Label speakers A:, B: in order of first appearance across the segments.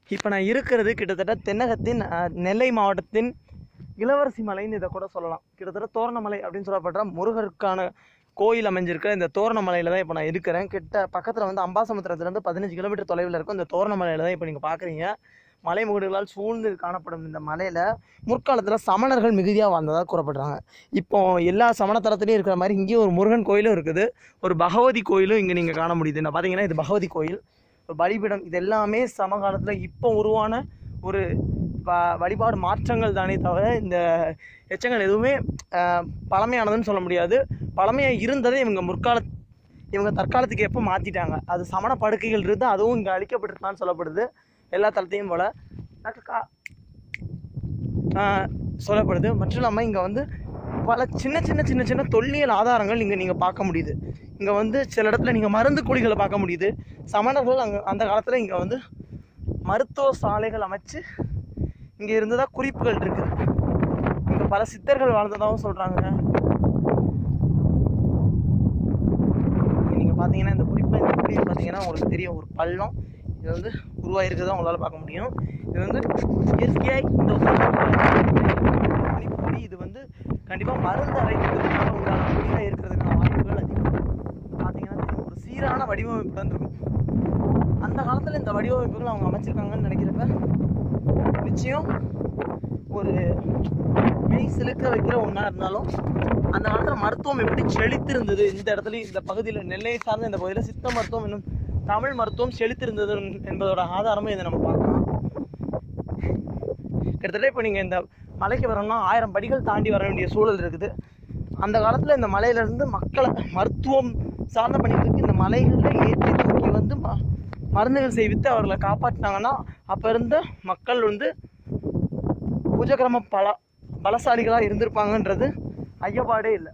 A: இப்போ நான் இருக்கிறது கிட்டத்தட்ட தென்னகத்தின் அஹ், நெல்லை மாவட்டத்தின் இளவரசி மலைன்னு இதை கூட சொல்லலாம் கிட்டத்தட்ட தோரணமலை அப்படின்னு சொல்லப்படுற முருகருக்கான கோயில் அமைஞ்சிருக்க இந்த தோரணமலையில் தான் இப்போ நான் இருக்கிறேன் கிட்ட பக்கத்தில் வந்து அம்பாசமுத்திரத்துலேருந்து பதினஞ்சு கிலோமீட்டர் தொலைவில் இருக்கும் இந்த தோரணமலையில் தான் இப்போ நீங்கள் பார்க்குறீங்க மலைமுகடுகளால் சூழ்ந்து காணப்படும் இந்த மலையில் முற்காலத்தில் சமணர்கள் மிகுதியாக வாழ்ந்ததாக கூறப்படுறாங்க இப்போ எல்லா சமணத்தலத்துலேயும் இருக்கிற மாதிரி இங்கேயும் ஒரு முருகன் கோயிலும் இருக்குது ஒரு பகவதி கோயிலும் இங்கே நீங்கள் காண முடியுது நான் பார்த்தீங்கன்னா இது பகவதி கோயில் ஒரு பலிபீடம் இது எல்லாமே சமகாலத்தில் இப்போ உருவான ஒரு வ- வழிபாடு மாற்றங்கள் தானே தவிர இந்த எச்சங்கள் எதுவுமே ஆஹ், பழமையானதுன்னு சொல்ல முடியாது பழமையாக இருந்ததை இவங்க முற்கால இவங்க தற்காலத்துக்கு எப்போ மாற்றிட்டாங்க அது சமண படுக்கைகள் இருந்து அதுவும் இங்கே அழிக்கப்பட்டிருக்கலாம்னு சொல்லப்படுது எல்லா தளத்தையும் போல் கா ஆஹ், சொல்லப்படுது மட்டும் இல்லாமல் இங்கே வந்து பல சின்ன சின்ன சின்ன சின்ன தொல்லியல் ஆதாரங்கள் இங்கே நீங்கள் பார்க்க முடியுது இங்கே வந்து சில இடத்துல நீங்கள் மருந்து குழிகளை பார்க்க முடியுது சமணர்கள் அங்கே அந்த காலத்தில் இங்கே வந்து மருத்துவ சாலைகள் அமைச்சு இங்கே இருந்ததாக குறிப்புகள் இருக்குது இங்கே பல சித்தர்கள் வாழ்ந்ததாகவும் சொல்கிறாங்க நீங்கள் பார்த்தீங்கன்னா இந்த குறிப்பை இந்த குறிப்பு பார்த்தீங்கன்னா உங்களுக்கு தெரியும் ஒரு பள்ளம் இது வந்து உருவாயிருக்கிறதா உங்களால் பார்க்க முடியும் இது வந்து இயற்கையாக இந்த கணிப்புப்படி இது வந்து கண்டிப்பாக மருந்து அரைக்கிறதுக்கான உண்டான குடியில் இருக்கிறதுக்கான வாய்ப்புகள் அதிகம் பார்த்தீங்கன்னா தெரியும் ஒரு சீரான வடிவமைப்பு தான் இருக்கும் அந்த காலத்தில் இந்த வடிவமைப்புகள் அவங்க அமைச்சிருக்காங்கன்னு நினைக்கிறப்ப நிச்சயம் ஒரு மெய் சிலுக்க வைக்கிற ஒன்றா இருந்தாலும் அந்த காலத்தில் மருத்துவம் எப்படி செழித்திருந்தது இந்த இடத்துல இந்த பகுதியில் நெல்லை சார்ந்த இந்த பகுதியில் சித்த மருத்துவம் என்னும் தமிழ் மருத்துவம் செழித்திருந்தது என்பதோட ஆதாரமும் இதை நம்ம பார்க்கலாம் கிட்டத்தட்ட இப்போ நீங்கள் இந்த மலைக்கு வரணும்னா ஆயிரம் படிகள் தாண்டி வர வேண்டிய சூழல் இருக்குது அந்த காலத்தில் இந்த மலையிலேருந்து மக்களை மருத்துவம் சார்ந்த பணிகளுக்கு இந்த மலைகளில் ஏற்றி தூக்கி வந்து ம மருந்துகள் செய்வித்து அவர்களை காப்பாற்றினாங்கன்னா அப்போ இருந்த மக்கள் வந்து புஜகிரம பல பலசாலிகளாக இருந்திருப்பாங்கன்றது ஐயப்பாடே இல்லை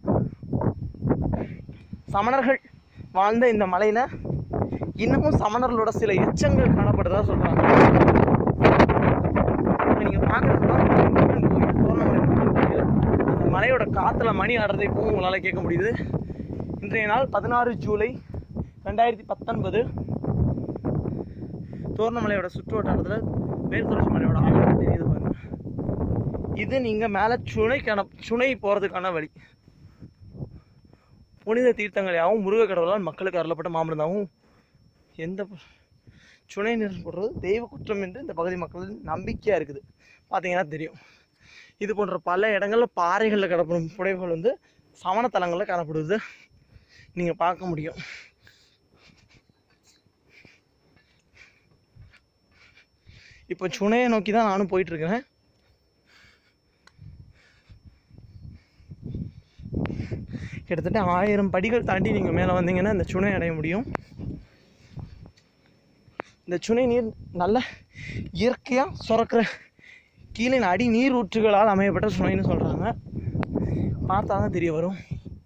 A: சமணர்கள் வாழ்ந்த இந்த மலையில் இன்னமும் சமணர்களோட சில எச்சங்கள் காணப்படுறதா சொல்கிறாங்க நீங்கள் பார்க்குறது தான் முருகன் கோயில் தோரணமலை முருகன் கோயில் அந்த மலையோட காற்றுல மணி ஆடுறதை இப்போ உங்களால் கேட்க முடியுது இன்றைய நாள் பதினாறு ஜூலை ரெண்டாயிரத்தி பத்தொன்பது தோரணமலையோட சுற்று வட்டாரத்தில் மேற்குறிச்சி மலையோட ஆழம் தெரியுது பாருங்க இது நீங்கள் மேலே சுனைக்கான சுனை போகிறதுக்கான வழி புனித தீர்த்தங்களையாகவும் முருக கடவுளால் மக்களுக்கு அருளப்பட்ட மாமருந்தாகவும் எந்த ப- சுனை நீர் போடுறது தெய்வ குற்றம் என்று இந்த பகுதி மக்களின் நம்பிக்கையாக இருக்குது பார்த்தீங்கன்னா தெரியும் இது போன்ற பல இடங்களில் பாறைகளில் கிடப்படும் புடைவுகள் வந்து சமண தலங்களில் காணப்படுவது நீங்கள் பார்க்க முடியும் இப்போ சுனையை நோக்கி தான் நானும் போயிட்டு இருக்கிறேன் கிட்டத்தட்ட ஆயிரம் படிகள் தாண்டி நீங்கள் மேலே வந்தீங்கன்னா இந்த சுனை அடைய முடியும் இந்த சுனை நீர் நல்ல இயற்கையாக சுரக்கிற கீழே அடி நீர் ஊற்றுகளால் அமையப்பட்ட சுனைன்னு சொல்கிறாங்க பார்த்தா தான் தெரிய வரும்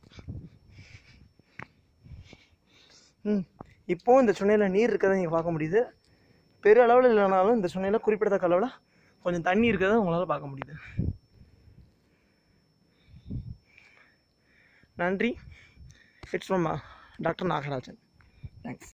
A: ம் இப்போவும் இந்த சுனையில் நீர் இருக்கிறத நீங்கள் பார்க்க முடியுது பெரிய அளவில் இல்லைனாலும் இந்த சுனையில் குறிப்பிடத்தக்க அளவில் கொஞ்சம் தண்ணி இருக்கிறத உங்களால் பார்க்க முடியுது நன்றி it's from doctor Nagarajan thanks